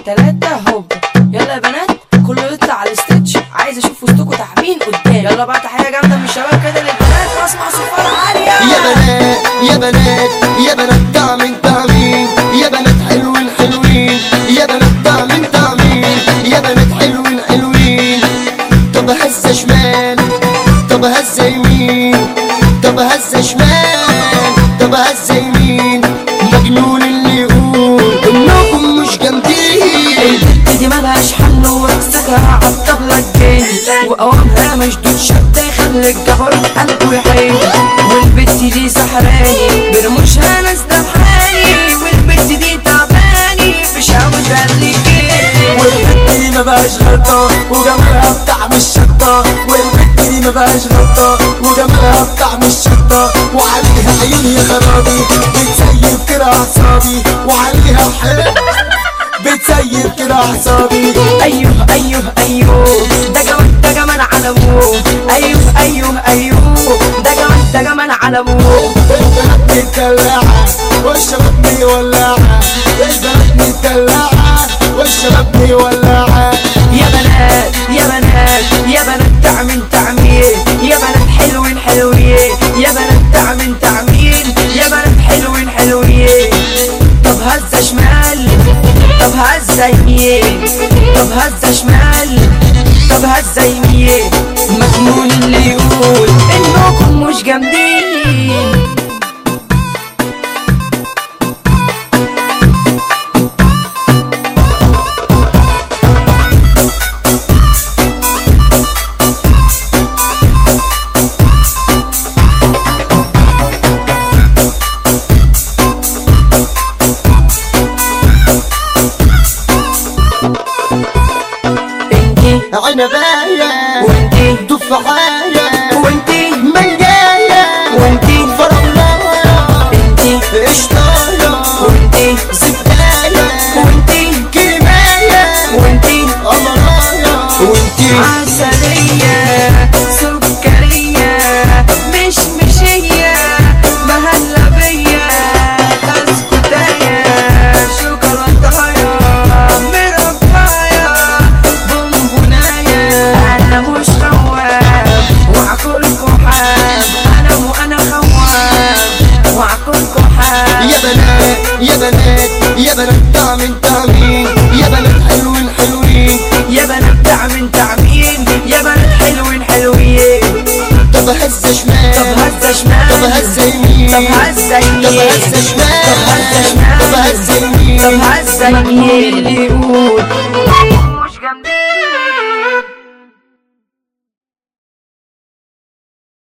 تلاتة هوب يلا يا بنات كله يطلع على الستيتش عايز اشوف وسطكوا تعبين قدام يلا بقى تحية جامدة من الشباب كده للبنات واسمع صفارة عالية يا بنات يا بنات يا بنات دعمين دعمين يا بنات حلوين حلوين يا بنات دعمين دعمين يا بنات حلوين حلوين طب هزة شمال طب هزة يمين طب هزة شمال طب هزة يمين مجنون اللي يقول انكم مش جامدين البت دي ملهاش حل ورقصتها عالطبلة الجن وقوامها مشدود شدة يخلي الجبر قلبه يحن والبت دي سحراني برموشها ناس دبحاني والبت دي تعباني بشاوة اللي والبت دي ما بقاش غلطة وجمالها بطعم الشطة والبت دي ما بقاش غلطة وجمالها بطعم الشطة وعليها عيون يا خرابي بتسيب كده أعصابي وعليها حلم بتسيب كده أعصابي ايوه ايوه ايوه ده جمال ده جمال على ابوه ايوه ايوه ايوه ده جمال ده جمال على ابوه البنات متدلعة والشباب مولعة البنات متدلعة والشباب مولعة يا بنات يا بنات يا بنات تعمل تعميل يا بنات حلوين حلوين يا بنات تعمل تعميل يا بنات حلوين حلوين طب هزة شمال طب هزة يمين طب هزة شمال طب هزة يمين مجنون اللي يقول انكم مش جامدين انتي عنباية وانتي تفاحية وانتي منجاية وانتي فراولة انتي قشطاية وانتي زبداية وانتي كريماية وانتي قمراية وانتي عسلية سكرية مش مشية مهلبية بسكوتية شوكولاتاية مرباية بونبوناية أنا مش خواف وعكلكوا حاب أنا وأنا خواف وعكلكوا حاب يا بنات يا بنات يا بنات دعمين دعمين يا بنات حلوين حلوين يا بنات تعمل تعمين يا بنات حلوين حلوين طب هزة شمال طب هزة شمال طب هزة يمين طب هزة طب يمين هزة شمال طب هزة شمال طب هزة يمين طب هزة يمين اللي يقول